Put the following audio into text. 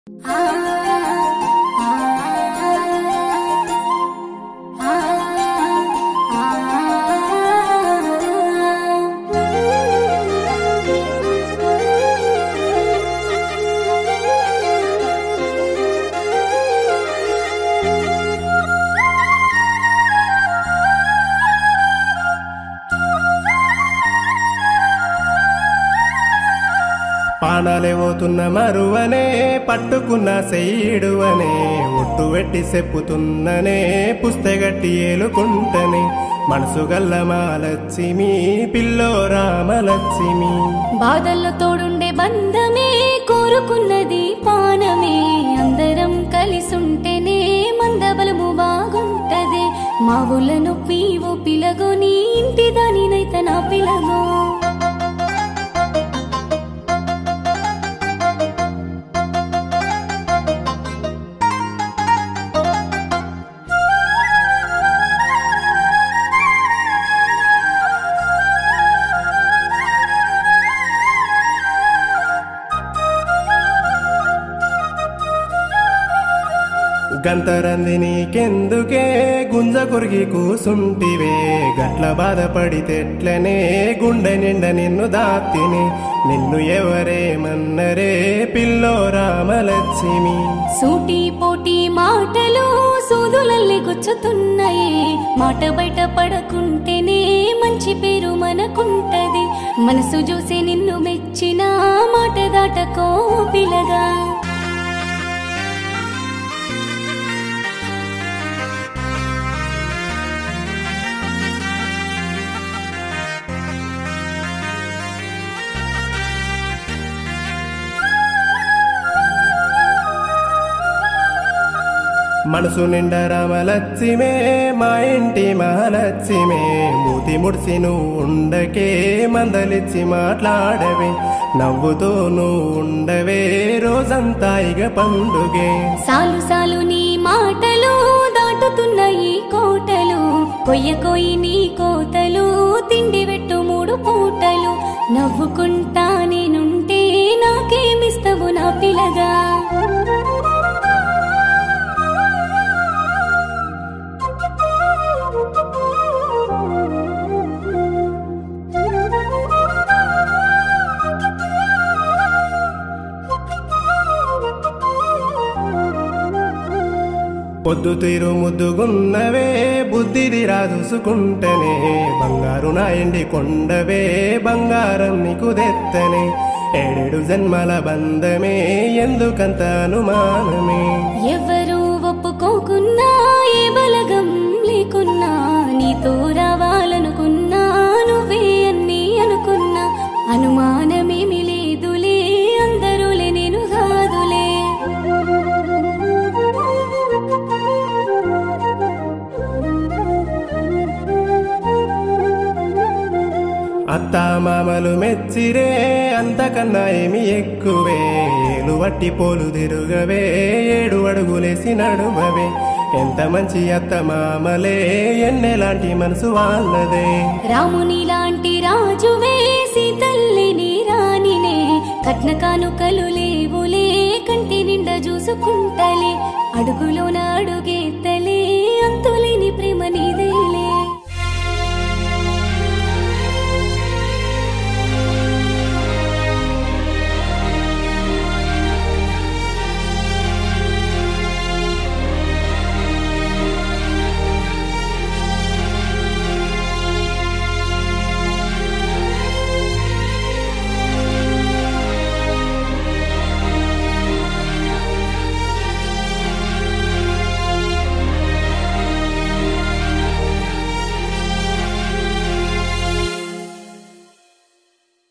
పానాలే పోతున్న మరువనే పట్టుకున్న సెయ్యిడువనే ఒట్టు వెట్టి చెప్పుతున్ననే పుస్తగట్టి ఏలుకుంటనే మనసు గల్ల మాలచ్చిమి పిల్లో రామలచ్చిమి బాధల్లో తోడుండే బంధమే కోరుకున్నది పానమే అందరం కలిసుంటేనే మందబలము బాగుంటది మా ఊళ్ళ నొప్పి ఓ పిలగో నీ ఇంటి దానినైతే నా పిలగో గంతరంది నీకెందుకే గుంజ కొరిగి కూసుంటివే గట్ల బాధపడితెట్లనే గుండె నిండ నిన్ను దాత్తిని నిన్ను ఎవరేమన్నరే పిల్లో రామలక్ష్మి సూటి పోటీ మాటలు సూదులల్లి గుచ్చుతున్నాయి మాట బయట పడకుంటేనే మంచి పేరు మనకుంటది మనసు చూసి నిన్ను మెచ్చిన మాట దాటకో పిలగా మనసు నిండా రామలక్ష్మే మా ఇంటి మహాలక్ష్మే మూతి ముడిసి నువ్వు ఉండకే మందలిచ్చి మాట్లాడవే నవ్వుతో నువ్వు ఉండవే రోజంతా ఇక పండుగే సాలు సాలు నీ మాటలు దాటుతున్నాయి కోటలు కొయ్య కొయ్యి నీ కోతలు తిండి పెట్టు మూడు పూటలు నవ్వుకుంటా నేనుంటే నాకేమిస్తావు నా పిలగా పొద్దు తీరు ముద్దుగున్నవే బుద్ధిది రాజుసుకుంటనే బంగారు నా ఎండి కొండవే బంగారం నీకు దెత్తనే ఏడేడు జన్మల బంధమే ఎందుకంత అనుమానమే ఎవరు ఒప్పుకోకున్నా ఏ బలగం లేకున్నా నీతో రావాలనుకున్నా నువ్వే అన్ని అనుకున్నా అనుమానమేమి లేదులే అందరూలే నేను కాదులే అత్త మామలు మెచ్చిరే అంతకన్నా ఏమి ఎక్కువే ఏలు వట్టి పోలు తిరుగవే ఏడు అడుగులేసి నడువవే ఎంత మంచి అత్త మామలే ఎన్నెలాంటి మనసు వాళ్ళదే రాముని లాంటి రాజువే సీతల్లిని రాణినే కట్న కానుకలు లేవులే కంటి నిండా చూసుకుంటలే అడుగులోన అడుగేత